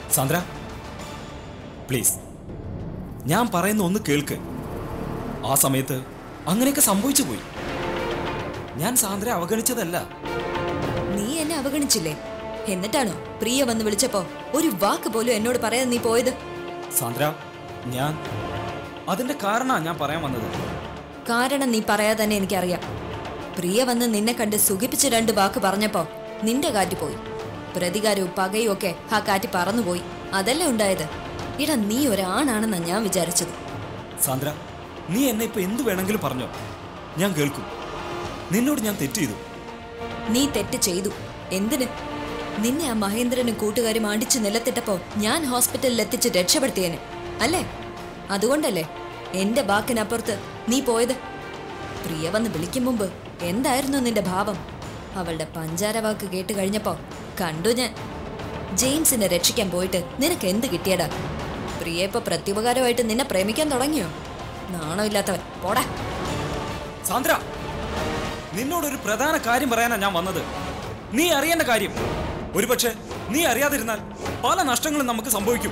Sandra please ഞാൻ പറയുന്ന ഒന്ന് കേൾക്ക് ആ സമയത്ത് അങ്ങനെയൊക്കെ സംഭവിച്ചു പോയി ഞാൻ സാന്ദ്ര അവഗണിച്ചതല്ല നീ എന്നെ അവഗണിച്ചില്ലേ എന്നിട്ടാണോ പ്രിയ വന്ന് വിളിച്ചപ്പോ ഒരു വാക്ക് പോലും എന്നോട് പറയാൻ നീ പോയത് സാന്ദ്ര ഞാൻ അതിന്റെ കാരണ ഞാൻ പറയാൻ വന്നത് കാരണം നീ പറയാതെ തന്നെ എനിക്കറിയാം പ്രിയ വന്ന് നിന്നെ കണ്ട് സുഖിപ്പിച്ച് രണ്ട് വാക്ക് പറഞ്ഞപ്പോ നിന്റെ കാറ്റ് പോയി പ്രതികാരവും പകയും ഒക്കെ ആ കാറ്റ് പറന്നുപോയി അതല്ലേ ഉണ്ടായത് ഇട നീ ഒരാണാണെന്നാ ഞാൻ വിചാരിച്ചത് സാന്ദ്ര നീ എന്നെ ഇപ്പൊ എന്ത് വേണമെങ്കിലും പറഞ്ഞോ ഞാൻ കേൾക്കും നിന്നോട് ഞാൻ തെറ്റ് ചെയ്തു നീ തെറ്റ് ചെയ്തു എന്തിന് നിന്നെ ആ മഹേന്ദ്രനും കൂട്ടുകാരും അടിച്ചു നിലത്തിട്ടപ്പോ ഞാൻ ഹോസ്പിറ്റലിൽ എത്തിച്ച് രക്ഷപ്പെടുത്തിയേനെ അല്ലേ അതുകൊണ്ടല്ലേ എന്റെ വാക്കിനപ്പുറത്ത് നീ പോയത് പ്രിയ വന്ന് വിളിക്കും മുമ്പ് എന്തായിരുന്നു നിന്റെ ഭാവം അവളുടെ പഞ്ചാര വാക്ക് കേട്ട് കഴിഞ്ഞപ്പോ കണ്ടു ഞാൻ ജെയിംസിനെ രക്ഷിക്കാൻ പോയിട്ട് നിനക്ക് എന്ത് കിട്ടിയടാ പ്രിയ ഇപ്പൊ പ്രത്യുപകാരമായിട്ട് നിന്നെ പ്രേമിക്കാൻ തുടങ്ങിയോ നാണോ ഇല്ലാത്തവൻ പോടാ സാന്ദ്ര നിന്നോടൊരു പ്രധാന കാര്യം പറയാനാ ഞാൻ വന്നത് നീ അറിയേണ്ട കാര്യം ഒരുപക്ഷെ നീ അറിയാതിരുന്നാൽ പല നഷ്ടങ്ങളും നമുക്ക് സംഭവിക്കും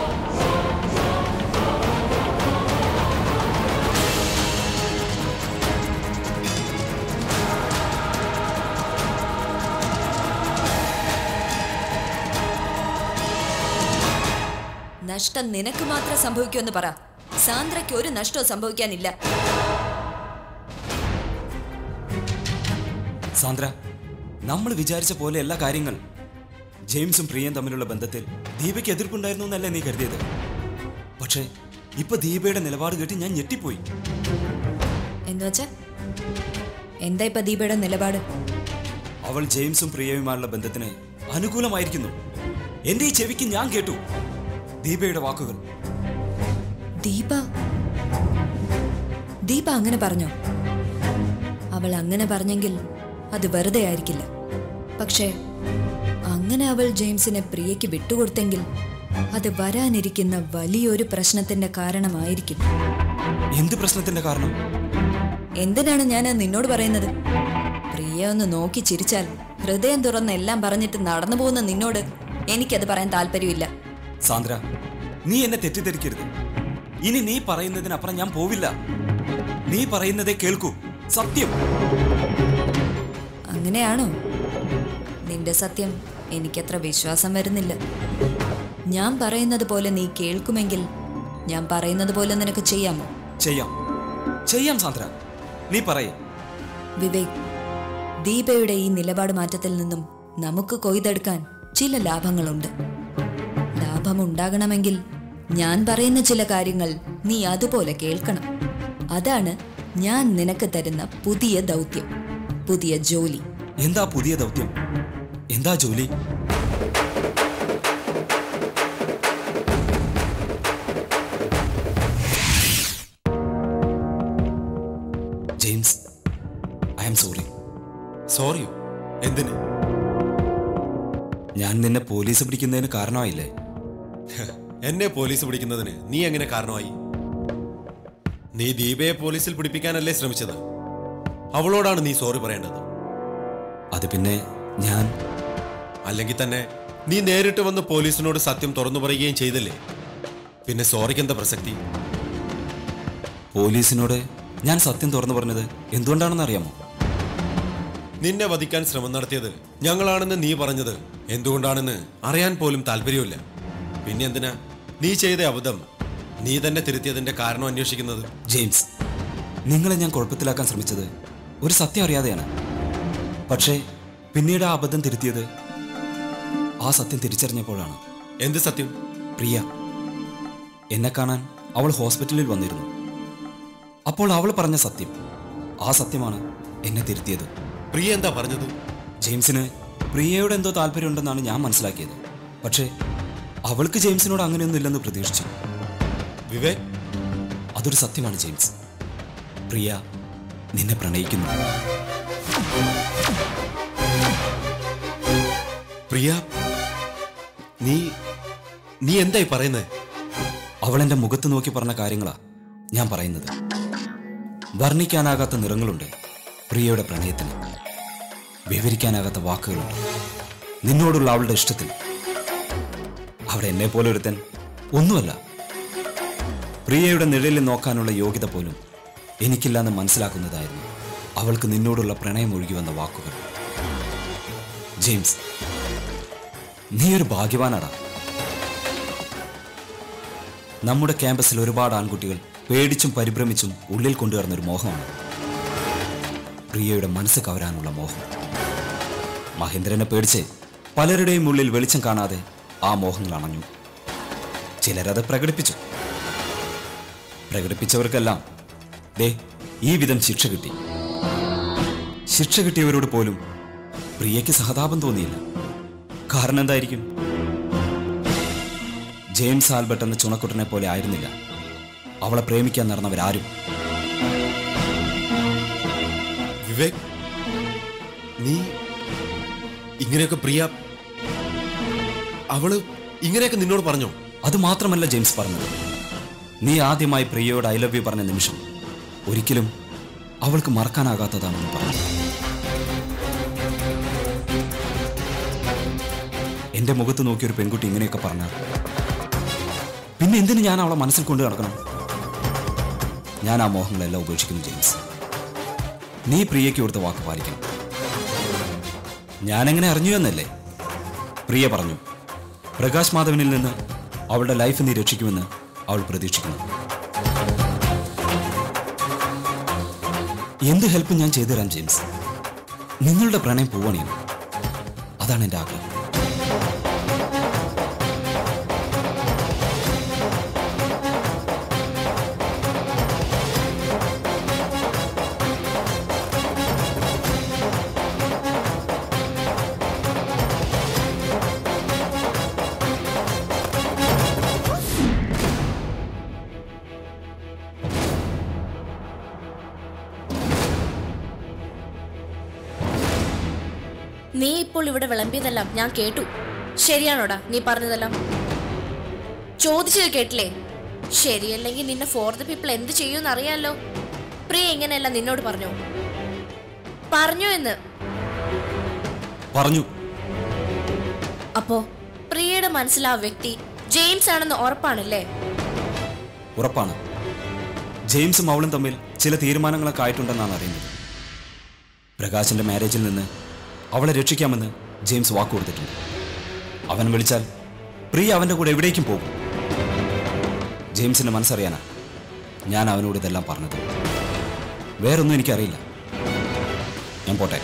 നഷ്ടം നിനക്ക് മാത്രം സംഭവിക്കുമെന്ന് പറ സാന്ദ്രയ്ക്ക് ഒരു നഷ്ടവും സംഭവിക്കാനില്ല സാന്ദ്ര നമ്മൾ വിചാരിച്ച പോലെ എല്ലാ കാര്യങ്ങൾ ജെയിംസും പ്രിയയും തമ്മിലുള്ള ബന്ധത്തിൽ ദീപയ്ക്ക് എതിർപ്പുണ്ടായിരുന്നു എന്നല്ലേ നീ കരുതിയത് പക്ഷേ ഇപ്പൊ ദീപയുടെ നിലപാട് കേട്ട് ഞാൻ ഞെട്ടിപ്പോയി എന്നുവച്ചാ എന്താ ഇപ്പൊ ദീപയുടെ നിലപാട് അവൾ ജെയിംസും പ്രിയയുമായുള്ള ബന്ധത്തിന് അനുകൂലമായിരിക്കുന്നു എന്റെ ഈ ചെവിക്ക് ഞാൻ കേട്ടു ദീപയുടെ വാക്കുകൾ ദീപ ദീപ അങ്ങനെ പറഞ്ഞോ അവൾ അങ്ങനെ പറഞ്ഞെങ്കിൽ അത് വെറുതെ ആയിരിക്കില്ല പക്ഷേ അങ്ങനെ അവൾ ജെയിംസിനെ പ്രിയയ്ക്ക് വിട്ടുകൊടുത്തെങ്കിൽ അത് വരാനിരിക്കുന്ന വലിയൊരു പ്രശ്നത്തിന്റെ കാരണമായിരിക്കും എന്ത് പ്രശ്നത്തിന്റെ കാരണം എന്തിനാണ് ഞാൻ അത് നിന്നോട് പറയുന്നത് പ്രിയ ഒന്ന് നോക്കി ചിരിച്ചാൽ ഹൃദയം തുറന്ന് എല്ലാം പറഞ്ഞിട്ട് നടന്നു പോകുന്ന നിന്നോട് എനിക്കത് പറയാൻ താല്പര്യമില്ല സാന്ദ്ര നീ എന്നെ തെറ്റിദ്ധരിക്കരുത് ഇനി നീ പറയുന്നതിനപ്പുറം ഞാൻ പോവില്ല നീ പറയുന്നതേ കേൾക്കൂ സത്യം അങ്ങനെയാണോ നിന്റെ സത്യം എനിക്കത്ര വിശ്വാസം വരുന്നില്ല ഞാൻ പറയുന്നത് പോലെ നീ കേൾക്കുമെങ്കിൽ ഞാൻ പറയുന്നത് പോലെ നിനക്ക് ചെയ്യാമോ ചെയ്യാം ചെയ്യാം സാന്ദ്ര നീ പറയേ വിവേക് ദീപയുടെ ഈ നിലപാട് മാറ്റത്തിൽ നിന്നും നമുക്ക് കൊയ്തെടുക്കാൻ ചില ലാഭങ്ങളുണ്ട് ലാഭമുണ്ടാകണമെങ്കിൽ ഞാൻ പറയുന്ന ചില കാര്യങ്ങൾ നീ അതുപോലെ കേൾക്കണം അതാണ് ഞാൻ നിനക്ക് തരുന്ന പുതിയ ദൗത്യം പുതിയ ജോലി എന്താ പുതിയ ദൗത്യം എന്താ ജോലി ജെയിംസ് ഐ ആം സോറി സോറിയോ എന്തിന് ഞാൻ നിന്നെ പോലീസ് പിടിക്കുന്നതിന് കാരണമായില്ലേ എന്നെ പോലീസ് പിടിക്കുന്നതിന് നീ എങ്ങനെ കാരണമായി നീ ദീപയെ പോലീസിൽ പിടിപ്പിക്കാനല്ലേ ശ്രമിച്ചത് അവളോടാണ് നീ സോറി പറയേണ്ടത് അത് പിന്നെ ഞാൻ അല്ലെങ്കിൽ തന്നെ നീ നേരിട്ട് വന്ന് പോലീസിനോട് സത്യം തുറന്നു പറയുകയും ചെയ്തില്ലേ പിന്നെ സോറിക്ക് എന്താ പ്രസക്തി പോലീസിനോട് ഞാൻ സത്യം തുറന്നു പറഞ്ഞത് എന്തുകൊണ്ടാണെന്ന് അറിയാമോ നിന്നെ വധിക്കാൻ ശ്രമം നടത്തിയത് ഞങ്ങളാണെന്ന് നീ പറഞ്ഞത് എന്തുകൊണ്ടാണെന്ന് അറിയാൻ പോലും താല്പര്യമില്ല പിന്നെ എന്തിനാ നീ ചെയ്ത അബദ്ധം നീ തന്നെ തിരുത്തിയതിന്റെ കാരണം അന്വേഷിക്കുന്നത് ജെയിംസ് നിങ്ങളെ ഞാൻ കുഴപ്പത്തിലാക്കാൻ ശ്രമിച്ചത് ഒരു സത്യം അറിയാതെയാണ് പക്ഷേ പിന്നീട് ആ അബദ്ധം തിരുത്തിയത് ആ സത്യം തിരിച്ചറിഞ്ഞപ്പോഴാണ് എന്ത് സത്യം പ്രിയ എന്നെ കാണാൻ അവൾ ഹോസ്പിറ്റലിൽ വന്നിരുന്നു അപ്പോൾ അവൾ പറഞ്ഞ സത്യം ആ സത്യമാണ് എന്നെ തിരുത്തിയത് പ്രിയ എന്താ പറഞ്ഞത് ജെയിംസിന് പ്രിയയോട് എന്തോ താല്പര്യമുണ്ടെന്നാണ് ഞാൻ മനസ്സിലാക്കിയത് പക്ഷേ അവൾക്ക് ജെയിംസിനോട് അങ്ങനെയൊന്നും ഇല്ലെന്ന് പ്രതീക്ഷിച്ചു വിവേക് അതൊരു സത്യമാണ് ജെയിംസ് പ്രിയ നിന്നെ പ്രണയിക്കുന്നു പ്രിയ നീ നീ എന്തായി പറയുന്നത് അവൾ എൻ്റെ മുഖത്ത് നോക്കി പറഞ്ഞ കാര്യങ്ങളാ ഞാൻ പറയുന്നത് വർണ്ണിക്കാനാകാത്ത നിറങ്ങളുണ്ട് പ്രിയയുടെ പ്രണയത്തിന് വിവരിക്കാനാകാത്ത വാക്കുകളുണ്ട് നിന്നോടുള്ള അവളുടെ ഇഷ്ടത്തിൽ അവിടെ എന്നെ പോലെ ഒരുത്തൻ ഒന്നുമല്ല പ്രിയയുടെ നിഴലിൽ നോക്കാനുള്ള യോഗ്യത പോലും എനിക്കില്ലാന്ന് മനസ്സിലാക്കുന്നതായിരുന്നു അവൾക്ക് നിന്നോടുള്ള പ്രണയം ഒഴുകി വന്ന വാക്കുകൾ ജെയിംസ് നീ ഒരു ഭാഗ്യവാനാടാ നമ്മുടെ ക്യാമ്പസിൽ ഒരുപാട് ആൺകുട്ടികൾ പേടിച്ചും പരിഭ്രമിച്ചും ഉള്ളിൽ കൊണ്ടുവരുന്ന ഒരു മോഹമാണ് പ്രിയയുടെ മനസ്സ് കവരാനുള്ള മോഹം മഹേന്ദ്രനെ പേടിച്ച് പലരുടെയും ഉള്ളിൽ വെളിച്ചം കാണാതെ ആ മോഹങ്ങൾ അണഞ്ഞു ചിലരത് പ്രകടിപ്പിച്ചു പ്രകടിപ്പിച്ചവർക്കെല്ലാം ദേ ഈ വിധം ശിക്ഷ കിട്ടി ശിക്ഷ കിട്ടിയവരോട് പോലും പ്രിയയ്ക്ക് സഹതാപം തോന്നിയില്ല കാരണം എന്തായിരിക്കും ജെയിംസ് ആൽബർട്ട് എന്ന ചുണക്കുട്ടനെ പോലെ ആയിരുന്നില്ല അവളെ പ്രേമിക്കാൻ നടന്നവരാരും വിവേക് നീ ഇങ്ങനെയൊക്കെ പ്രിയ അവള് ഇങ്ങനെയൊക്കെ നിന്നോട് പറഞ്ഞോ അത് മാത്രമല്ല ജെയിംസ് പറഞ്ഞത് നീ ആദ്യമായി പ്രിയയോട് ഐ ലവ് യു പറഞ്ഞ നിമിഷം ഒരിക്കലും അവൾക്ക് മറക്കാനാകാത്തതാണെന്ന് പറഞ്ഞു എന്റെ മുഖത്ത് നോക്കിയ ഒരു പെൺകുട്ടി ഇങ്ങനെയൊക്കെ പറഞ്ഞാൽ പിന്നെ എന്തിനു ഞാൻ അവളെ മനസ്സിൽ കൊണ്ട് നടക്കണം ഞാൻ ആ മോഹങ്ങളെല്ലാം ഉപേക്ഷിക്കുന്നു ജെയിംസ് നീ പ്രിയയ്ക്ക് കൊടുത്ത വാക്ക് പാലിക്കണം ഞാനെങ്ങനെ അറിഞ്ഞു എന്നല്ലേ പ്രിയ പറഞ്ഞു പ്രകാശ് മാധവനിൽ നിന്ന് അവളുടെ ലൈഫ് നീ രക്ഷിക്കുമെന്ന് അവൾ പ്രതീക്ഷിക്കുന്നു എന്ത് ഹെൽപ്പ് ഞാൻ ചെയ്തു തരാം ജെയിംസ് നിങ്ങളുടെ പ്രണയം പോവണിയാണ് അതാണ് എൻ്റെ ആഗ്രഹം നീ ഇപ്പോൾ ഇവിടെ വിളമ്പിയതെല്ലാം ഞാൻ കേട്ടു ശരിയാണോടാ നീ പറഞ്ഞതെല്ലാം ചോദിച്ചത് കേട്ടില്ലേ ശരിയല്ലെങ്കിൽ നിന്നെ ഫോർ ദ പീപ്പിൾ എന്ത് ചെയ്യുമെന്ന് അറിയാലോ പ്രിയ ഇങ്ങനെയല്ല നിന്നോട് പറഞ്ഞു പറഞ്ഞു എന്ന് പറഞ്ഞു അപ്പോ പ്രിയയുടെ മനസ്സിൽ ആ വ്യക്തി ജെയിംസ് ആണെന്ന് ഉറപ്പാണല്ലേ ഉറപ്പാണ് ജെയിംസും അവളും തമ്മിൽ ചില തീരുമാനങ്ങളൊക്കെ ആയിട്ടുണ്ടെന്നാണ് അറിയുന്നത് പ്രകാശിന്റെ മാരേജിൽ നിന്ന് അവളെ രക്ഷിക്കാമെന്ന് ജെയിംസ് വാക്ക് കൊടുത്തിട്ടുണ്ട് അവൻ വിളിച്ചാൽ പ്രിയ അവന്റെ കൂടെ എവിടേക്കും പോകും ജെയിംസിന്റെ മനസ്സറിയാനാ ഞാൻ അവനോട് ഇതെല്ലാം പറഞ്ഞത് വേറൊന്നും എനിക്കറിയില്ല ഞാൻ പോട്ടെ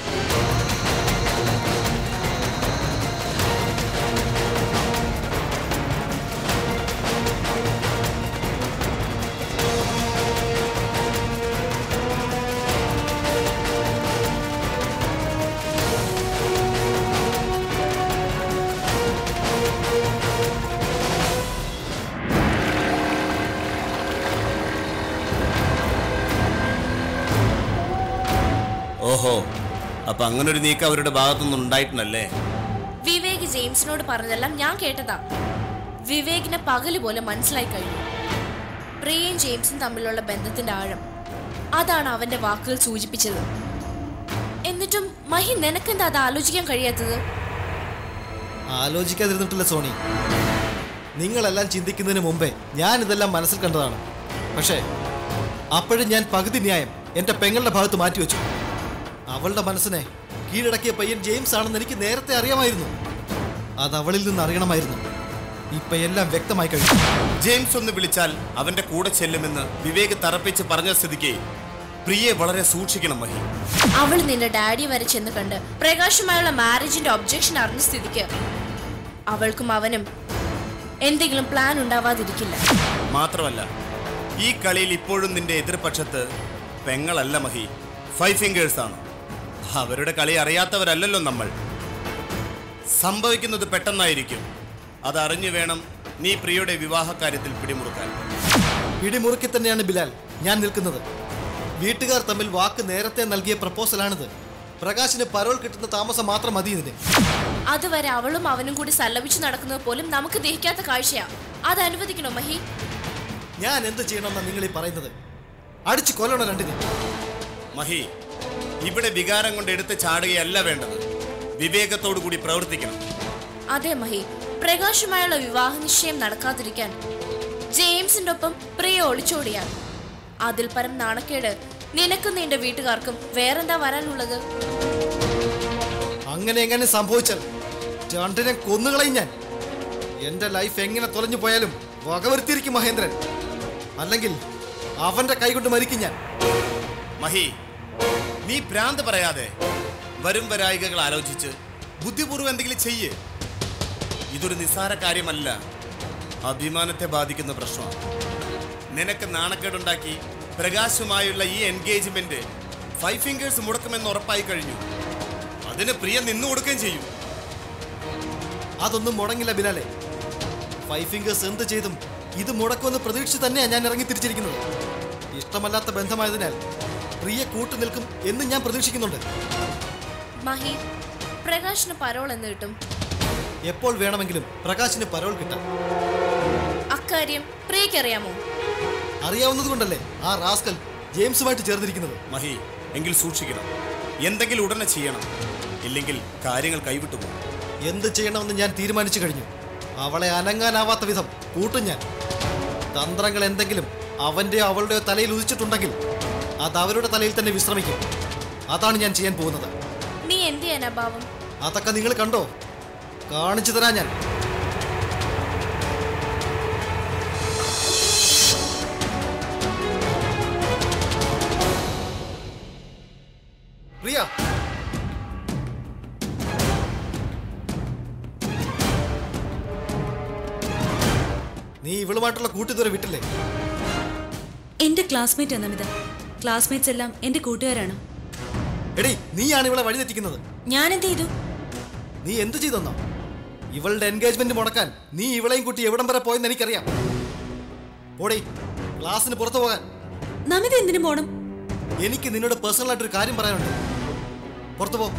ഓഹോ അപ്പൊ അങ്ങനെ ഒരു നീക്കം അവരുടെ ഭാഗത്തുനിന്ന് ഉണ്ടായിട്ടുണ്ടല്ലേ വിവേക് ജെയിംസിനോട് പറഞ്ഞതെല്ലാം ഞാൻ കേട്ടതാ വിവേകിനെ പകല് പോലെ മനസ്സിലായി കഴിഞ്ഞു പ്രിയയും ജെയിംസും തമ്മിലുള്ള ബന്ധത്തിന്റെ ആഴം അതാണ് അവന്റെ വാക്കുകൾ സൂചിപ്പിച്ചത് എന്നിട്ടും മഹി നിനക്കെന്താ അത് ആലോചിക്കാൻ കഴിയാത്തത് ആലോചിക്കാതിരുന്നിട്ടില്ല സോണി നിങ്ങളെല്ലാം ചിന്തിക്കുന്നതിന് മുമ്പേ ഞാൻ ഇതെല്ലാം മനസ്സിൽ കണ്ടതാണ് പക്ഷേ അപ്പോഴും ഞാൻ പകുതി ന്യായം എൻ്റെ പെങ്ങളുടെ ഭാഗത്ത് മാറ്റിവെച്ചു അവളുടെ മനസ്സിനെ കീഴടക്കിയ പയ്യൻ ജെയിംസ് ആണെന്ന് എനിക്ക് നേരത്തെ അറിയാമായിരുന്നു അത് അവളിൽ നിന്ന് അറിയണമായിരുന്നു ഇപ്പൊ എല്ലാം വ്യക്തമായി കഴിഞ്ഞു ജെയിംസ് ഒന്ന് വിളിച്ചാൽ അവന്റെ കൂടെ ചെല്ലുമെന്ന് വിവേക് തറപ്പിച്ച് പറഞ്ഞ സ്ഥിതിക്ക് പ്രിയെ വളരെ സൂക്ഷിക്കണം മഹി അവൾ നിന്റെ ഡാഡി വരെ ചെന്ന് കണ്ട് പ്രകാശുമായുള്ള മാരേജിന്റെ ഒബ്ജക്ഷൻ അറിഞ്ഞ സ്ഥിതിക്ക് അവൾക്കും അവനും എന്തെങ്കിലും പ്ലാൻ ഉണ്ടാവാതിരിക്കില്ല മാത്രമല്ല ഈ കളിയിൽ ഇപ്പോഴും നിന്റെ എതിർപക്ഷത്ത് പെങ്ങളല്ല മഹി ഫൈവ് ഫിംഗേഴ്സ് ആണ് അവരുടെ കളി അറിയാത്തവരല്ലല്ലോ നമ്മൾ സംഭവിക്കുന്നത് പെട്ടെന്നായിരിക്കും അതറിഞ്ഞു വേണം നീ പ്രിയയുടെ വിവാഹ കാര്യത്തിൽ പിടിമുറുക്കാൻ പിടിമുറുക്കി തന്നെയാണ് ബിലാൽ ഞാൻ നിൽക്കുന്നത് വീട്ടുകാർ തമ്മിൽ വാക്ക് നേരത്തെ നൽകിയ പ്രപ്പോസലാണിത് പ്രകാശിന് പരോൾ കിട്ടുന്ന താമസം മാത്രം മതി ഇതിന് അതുവരെ അവളും അവനും കൂടി സല്ലപിച്ചു നടക്കുന്നത് പോലും നമുക്ക് ദഹിക്കാത്ത കാഴ്ചയാ അത് അനുവദിക്കണോ മഹി ഞാൻ എന്ത് ചെയ്യണമെന്നാണ് നിങ്ങൾ ഈ പറയുന്നത് അടിച്ചു കൊല്ലണം രണ്ടിനെ മഹി ഇവിടെ വികാരം കൊണ്ട് എടുത്ത് ചാടുകയല്ല വേണ്ടത് വിവേകത്തോടു കൂടി പ്രവർത്തിക്കണം അതെ മഹി പ്രകാശുമായുള്ള വിവാഹ നിശ്ചയം നടക്കാതിരിക്കാൻ ജെയിംസിന്റെ ഒപ്പം പ്രിയ ഒളിച്ചോടിയാണ് അതിൽ പരം നാണക്കേട് നിനക്കും നിന്റെ വീട്ടുകാർക്കും വേറെന്താ വരാനുള്ളത് അങ്ങനെ എങ്ങനെ സംഭവിച്ചാൽ രണ്ടിനെ കൊന്നുകളയും ഞാൻ എന്റെ ലൈഫ് എങ്ങനെ തുലഞ്ഞു പോയാലും വകവരുത്തിയിരിക്കും മഹേന്ദ്രൻ അല്ലെങ്കിൽ അവന്റെ കൈകൊണ്ട് മരിക്കും ഞാൻ മഹി നീ ഭ്രാന്ത് പറയാതെ വരും വരായികകൾ ആലോചിച്ച് ബുദ്ധിപൂർവ്വം എന്തെങ്കിലും ചെയ്യ് ഇതൊരു നിസ്സാര കാര്യമല്ല അഭിമാനത്തെ ബാധിക്കുന്ന പ്രശ്നമാണ് നിനക്ക് നാണക്കേടുണ്ടാക്കി പ്രകാശുമായുള്ള ഈ എൻഗേജ്മെന്റ് ഫൈവ് ഫിംഗേഴ്സ് മുടക്കുമെന്ന് ഉറപ്പായി കഴിഞ്ഞു അതിന് പ്രിയ നിന്നു കൊടുക്കുകയും ചെയ്യും അതൊന്നും മുടങ്ങില്ല ബിലാലെ ഫൈവ് ഫിംഗേഴ്സ് എന്ത് ചെയ്തും ഇത് മുടക്കുമെന്ന് പ്രതീക്ഷിച്ച് തന്നെയാണ് ഞാൻ ഇറങ്ങി തിരിച്ചിരിക്കുന്നത് ഇഷ്ടമല്ലാത്ത ബന്ധമായതിനാൽ പ്രിയ കൂട്ടു നിൽക്കും എന്ന് ഞാൻ പ്രതീക്ഷിക്കുന്നുണ്ട് മഹി പ്രകാശിന് പരോൾ എന്ന് കിട്ടും എപ്പോൾ വേണമെങ്കിലും പ്രകാശിന് പരോൾ കിട്ടാം അക്കാര്യം പ്രിയക്കറിയാമോ അറിയാവുന്നത് കൊണ്ടല്ലേ ആ റാസ്കൽ ജെയിംസുമായിട്ട് ചേർന്നിരിക്കുന്നത് മഹി എങ്കിൽ സൂക്ഷിക്കണം എന്തെങ്കിലും ഉടനെ ചെയ്യണം ഇല്ലെങ്കിൽ കാര്യങ്ങൾ കൈവിട്ടു പോകും എന്ത് ചെയ്യണമെന്ന് ഞാൻ തീരുമാനിച്ചു കഴിഞ്ഞു അവളെ അനങ്ങാനാവാത്ത വിധം കൂട്ടും ഞാൻ തന്ത്രങ്ങൾ എന്തെങ്കിലും അവന്റെയോ അവളുടെയോ തലയിൽ ഉദിച്ചിട്ടുണ്ടെങ്കിൽ അത് അവരുടെ തലയിൽ തന്നെ വിശ്രമിക്കും അതാണ് ഞാൻ ചെയ്യാൻ പോകുന്നത് നീ എന്ത് ചെയ്യാനാ ഭാവം അതൊക്കെ നിങ്ങൾ കണ്ടോ കാണിച്ചു തരാം ഞാൻ പ്രിയ നീ ഇവളുമായിട്ടുള്ള കൂട്ടിതുവരെ വിട്ടില്ലേ എന്റെ ക്ലാസ്മേറ്റ് നമിത ക്ലാസ്മേറ്റ്സ് എല്ലാം എന്റെ കൂട്ടുകാരാണ് എടീ നീയാണ് ഇവളെ വഴി തെറ്റിക്കുന്നത് ഞാൻ എന്ത് ചെയ്തു നീ എന്ത് ചെയ്തെന്നോ ഇവളുടെ എൻഗേജ്മെന്റ് മുടക്കാൻ നീ ഇവളെയും കുട്ടി എവിടം വരെ പോയെന്ന് എനിക്കറിയാം പോടി ക്ലാസ്സിന് പുറത്തു പോകാൻ നമിത എന്തിനു പോണം എനിക്ക് നിന്നോട് പേഴ്സണൽ ആയിട്ടൊരു കാര്യം പറയാനുണ്ട് പുറത്തു പോ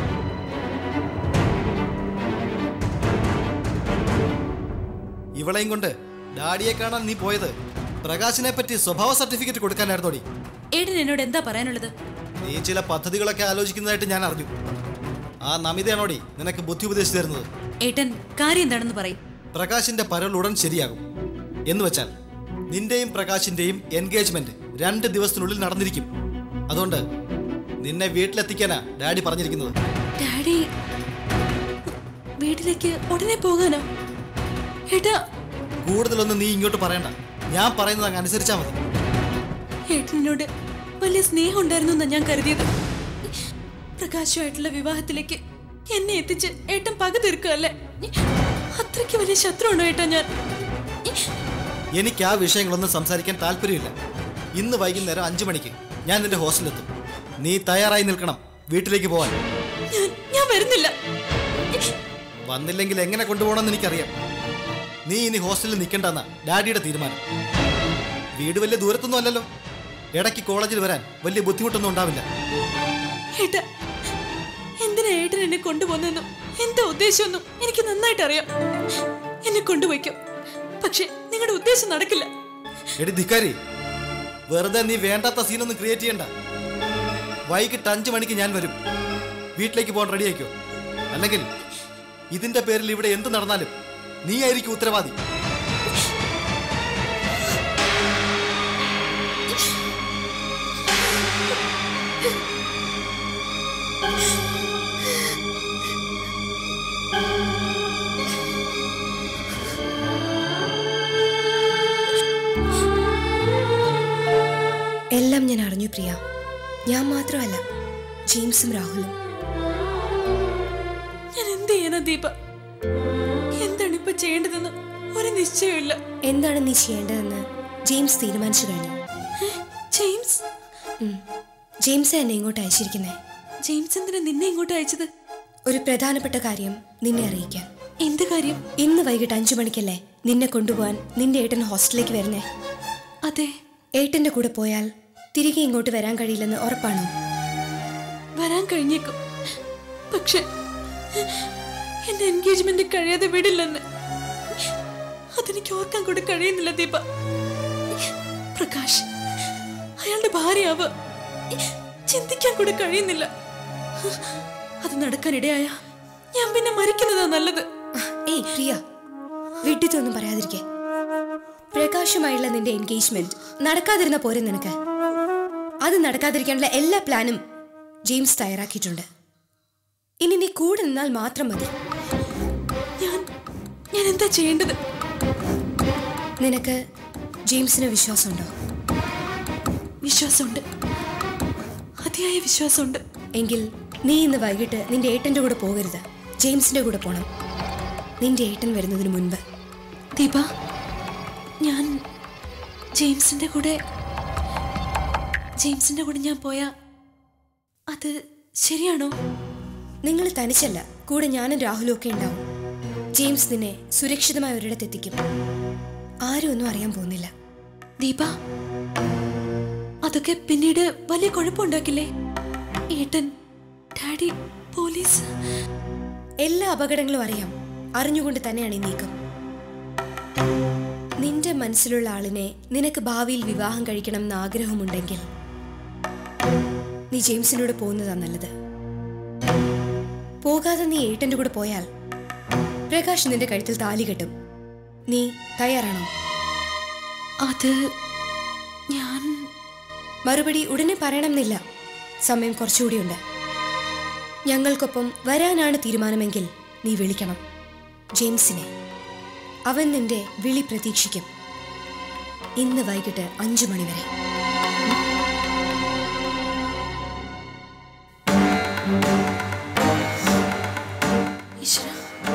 ഇവളെയും കൊണ്ട് ഡാഡിയെ കാണാൻ നീ പോയത് പ്രകാശിനെ പറ്റി സ്വഭാവ സർട്ടിഫിക്കറ്റ് കൊടുക്കാനായിരുന്നോടി ഏടൻ എന്നോട് എന്താ പറയാനുള്ളത് നീ ചില പദ്ധതികളൊക്കെ ആലോചിക്കുന്നതായിട്ട് ഞാൻ അറിഞ്ഞു ആ നമിതയാണോടി നിനക്ക് ബുദ്ധി ഉപദേശിച്ചു തരുന്നത് ഏട്ടൻ കാര്യം എന്താണെന്ന് പറയും പ്രകാശിന്റെ പരൽ ഉടൻ ശരിയാകും എന്ന് വെച്ചാൽ നിന്റെയും പ്രകാശിന്റെയും എൻഗേജ്മെന്റ് രണ്ട് ദിവസത്തിനുള്ളിൽ നടന്നിരിക്കും അതുകൊണ്ട് നിന്നെ വീട്ടിലെത്തിക്കാനാ ഡാഡി പറഞ്ഞിരിക്കുന്നത് ഡാഡി വീട്ടിലേക്ക് ഉടനെ പോകാനോ ഏട്ടാ കൂടുതലൊന്നും നീ ഇങ്ങോട്ട് പറയണ്ട ഞാൻ പറയുന്നത് അങ്ങ് അനുസരിച്ചാ മതി ഏട്ടനോട് വലിയ സ്നേഹം ഉണ്ടായിരുന്നു എന്നാ ഞാൻ കരുതിയത് പ്രകാശുമായിട്ടുള്ള വിവാഹത്തിലേക്ക് എന്നെ എത്തിച്ച് ഏട്ടൻ പക തീർക്കുകയല്ലേ അത്രയ്ക്ക് വലിയ ശത്രുവാണോ ഏട്ടാ ഞാൻ എനിക്ക് ആ വിഷയങ്ങളൊന്നും സംസാരിക്കാൻ താല്പര്യമില്ല ഇന്ന് വൈകുന്നേരം അഞ്ചു മണിക്ക് ഞാൻ നിന്റെ ഹോസ്റ്റലിലെത്തും നീ തയ്യാറായി നിൽക്കണം വീട്ടിലേക്ക് പോവാൻ ഞാൻ ഞാൻ വരുന്നില്ല വന്നില്ലെങ്കിൽ എങ്ങനെ കൊണ്ടുപോകണമെന്ന് എനിക്കറിയാം നീ ഇനി ഹോസ്റ്റലിൽ നിൽക്കണ്ടെന്ന ഡാഡിയുടെ തീരുമാനം വീട് വലിയ ദൂരത്തൊന്നും അല്ലല്ലോ ഇടയ്ക്ക് കോളേജിൽ വരാൻ വലിയ ബുദ്ധിമുട്ടൊന്നും ഉണ്ടാവില്ല ഏട്ടാ എന്തിനാ ഏട്ടൻ എന്നെ കൊണ്ടുപോകുന്നെന്നും എന്താ ഉദ്ദേശമൊന്നും എനിക്ക് നന്നായിട്ട് അറിയാം എന്നെ കൊണ്ടുപോയിക്കോ പക്ഷെ നിങ്ങളുടെ ഉദ്ദേശം നടക്കില്ല എടി ധിക്കാരി വെറുതെ നീ വേണ്ടാത്ത സീനൊന്നും ക്രിയേറ്റ് ചെയ്യണ്ട വൈകിട്ട് അഞ്ചു മണിക്ക് ഞാൻ വരും വീട്ടിലേക്ക് പോകാൻ റെഡി ആയിക്കോ അല്ലെങ്കിൽ ഇതിന്റെ പേരിൽ ഇവിടെ എന്ത് നടന്നാലും നീ ആയിരിക്കും ഉത്തരവാദി എല്ലാം ഞാൻ അറിഞ്ഞു പ്രിയ ഞാൻ മാത്രമല്ല ജെയിംസും രാഹുലും ഞാൻ എന്ത് ചെയ്യാനാ ദീപ എന്താണ് ഇപ്പൊ ചെയ്യേണ്ടതെന്ന് ഒരു നിശ്ചയമില്ല എന്താണ് നീ ചെയ്യേണ്ടതെന്ന് ജെയിംസ് തീരുമാനിച്ചു കഴിഞ്ഞു ജെയിംസ് ഉം. ജെയിംസ് എന്നെ ഇങ്ങോട്ട് അയച്ചിരിക്കുന്നേ ജെയിംസ് എന്തിനാ നിന്നെ ഇങ്ങോട്ട് അയച്ചത് ഒരു പ്രധാനപ്പെട്ട കാര്യം നിന്നെ അറിയിക്കാൻ എന്ത് കാര്യം ഇന്ന് വൈകിട്ട് അഞ്ചു മണിക്കല്ലേ നിന്നെ കൊണ്ടുപോകാൻ നിന്റെ ഏട്ടൻ ഹോസ്റ്റലിലേക്ക് വരുന്നേ അതെ ഏട്ടന്റെ കൂടെ പോയാൽ തിരികെ ഇങ്ങോട്ട് വരാൻ കഴിയില്ലെന്ന് ഉറപ്പാണോ വരാൻ കഴിഞ്ഞേക്കും പക്ഷെ എന്റെ എൻഗേജ്മെന്റ് കഴിയാതെ വിടില്ലെന്ന് അതെനിക്ക് ഓർക്കാൻ കൂടെ കഴിയുന്നില്ല ദീപ പ്രകാശ് അയാളുടെ ഭാര്യയാവ് ചിന്തിക്കാൻ കൂടെ കഴിയുന്നില്ല അത് നടക്കാനിടയായ ഞാൻ പിന്നെ മരിക്കുന്നതാ നല്ലത് ഏയ് പ്രിയ വിഡിത്തൊന്നും പറയാതിരിക്കെ പ്രകാശുമായുള്ള നിന്റെ എൻഗേജ്മെന്റ് നടക്കാതിരുന്ന പോരെ നിനക്ക് അത് നടക്കാതിരിക്കാനുള്ള എല്ലാ പ്ലാനും ജെയിംസ് തയ്യാറാക്കിയിട്ടുണ്ട് ഇനി നീ കൂടെ നിന്നാൽ മാത്രം മതി ഞാൻ ഞാൻ എന്താ ചെയ്യേണ്ടത് നിനക്ക് ജെയിംസിന് വിശ്വാസമുണ്ടോ വിശ്വാസമുണ്ട് അതിയായ വിശ്വാസമുണ്ട് എങ്കിൽ നീ ഇന്ന് വൈകിട്ട് നിന്റെ ഏട്ടന്റെ കൂടെ പോകരുത് ജെയിംസിന്റെ കൂടെ പോണം നിന്റെ ഏട്ടൻ വരുന്നതിന് മുൻപ് ദീപ ഞാൻ ജെയിംസിന്റെ കൂടെ ജെയിംസിന്റെ കൂടെ ഞാൻ പോയാ അത് ശരിയാണോ നിങ്ങൾ തനിച്ചല്ല കൂടെ ഞാനും രാഹുലും ഒക്കെ ഉണ്ടാവും ജെയിംസ് നിന്നെ സുരക്ഷിതമായ ഒരിടത്തെത്തിക്കും ആരും ഒന്നും അറിയാൻ പോകുന്നില്ല ദീപ അതൊക്കെ പിന്നീട് വലിയ കുഴപ്പമുണ്ടാക്കില്ലേ ഏട്ടൻ ഡാഡി പോലീസ് എല്ലാ അപകടങ്ങളും അറിയാം അറിഞ്ഞുകൊണ്ട് തന്നെയാണ് ഈ നീക്കം നിന്റെ മനസ്സിലുള്ള ആളിനെ നിനക്ക് ഭാവിയിൽ വിവാഹം കഴിക്കണം എന്ന് ആഗ്രഹമുണ്ടെങ്കിൽ നീ ജെയിംസിനോട് പോകുന്നതാ നല്ലത് പോകാതെ നീ ഏട്ടന്റെ കൂടെ പോയാൽ പ്രകാശ് നിന്റെ കഴുത്തിൽ താലി കെട്ടും നീ തയ്യാറാണോ അത് ഞാൻ മറുപടി ഉടനെ പറയണമെന്നില്ല സമയം കുറച്ചുകൂടിയുണ്ട് ഞങ്ങൾക്കൊപ്പം വരാനാണ് തീരുമാനമെങ്കിൽ നീ വിളിക്കണം ജെയിംസിനെ അവൻ നിന്റെ വിളി പ്രതീക്ഷിക്കും ഇന്ന് വൈകിട്ട് അഞ്ചു മണിവരെ ഈശ്വര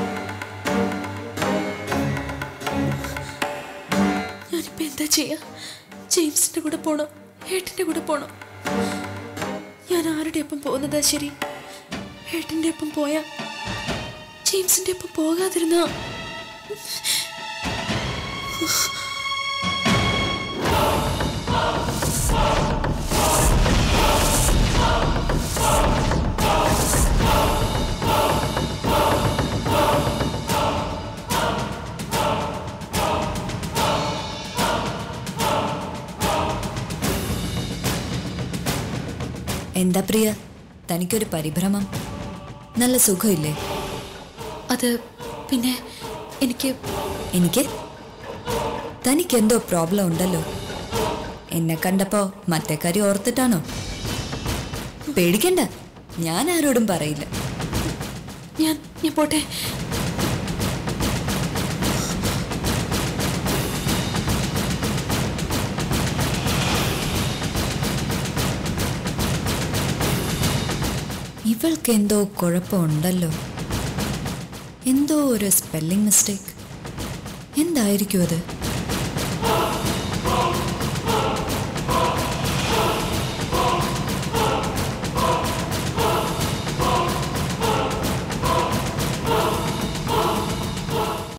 ഞാനിപ്പോ എന്താ ചെയ്യാ ജെയിംസിന്റെ കൂടെ പോണോ ഏട്ടന്റെ കൂടെ പോണോ ഞാൻ ആരുടെ ഒപ്പം പോകുന്നതാ ശരി ഏട്ടന്റെ ഒപ്പം പോയാ ജെയിംസിന്റെ ഒപ്പം പോകാതിരുന്ന എന്താ പ്രിയ തനിക്കൊരു പരിഭ്രമം നല്ല സുഖമില്ലേ അത് പിന്നെ എനിക്ക് എനിക്ക് തനിക്കെന്തോ പ്രോബ്ലം ഉണ്ടല്ലോ എന്നെ കണ്ടപ്പോ മറ്റേ കാര്യം ഓർത്തിട്ടാണോ പേടിക്കണ്ട ഞാൻ ആരോടും പറയില്ല ഞാൻ ഞാൻ പോട്ടെ ഇവൾക്ക് എന്തോ കുഴപ്പമുണ്ടല്ലോ എന്തോ ഒരു സ്പെല്ലിംഗ് മിസ്റ്റേക്ക് എന്തായിരിക്കും അത്